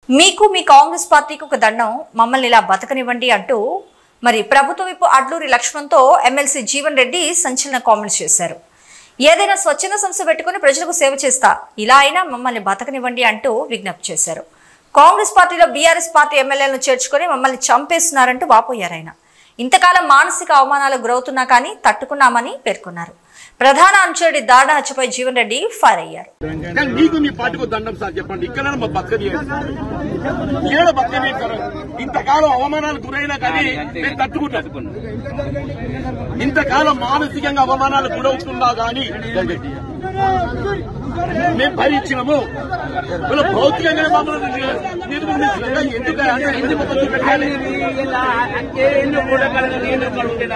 మీకు మీ కాంగ్రెస్ పార్టీకి ఒక దండం మమ్మల్ని ఇలా బతకనివ్వండి అంటూ మరి ప్రభుత్వ విప్పు అడ్లూరి లక్ష్మణ్తో ఎమ్మెల్సీ జీవన్ రెడ్డి సంచలన కామెంట్స్ చేశారు ఏదైనా స్వచ్ఛంద సంస్థ పెట్టుకుని ప్రజలకు సేవ చేస్తా ఇలా అయినా మమ్మల్ని బతకనివ్వండి అంటూ విజ్ఞప్తి చేశారు కాంగ్రెస్ పార్టీలో బీఆర్ఎస్ పార్టీ ఎమ్మెల్యేలను చేర్చుకొని మమ్మల్ని చంపేస్తున్నారంటూ వాపోయారు ఆయన ఇంతకాలం మానసిక అవమానాలకు గురవుతున్నా కానీ తట్టుకున్నామని పేర్కొన్నారు ప్రధాన అనుచరుడి దారుణ హత్యపై జీవన్ రెడ్డి ఫైర్ అయ్యారు కానీ నీకు మీ పార్టీకి ఒక దండం సార్ చెప్పండి ఇక్కడ మా బతకని ఏడ బతకని ఇంతకాలం అవమానాలకు గురైనా కానీ నేను తట్టుకుంటాను ఇంతకాలం మానసికంగా అవమానాలకు గురవుతున్నా కానీ మేము భరించినము వీళ్ళు భౌతికంగా మమ్మల్ని నిర్బంధించిన ఎందుకు అంటే ఎందుకు పెట్టాలి నేను కూడా కలిసి నేను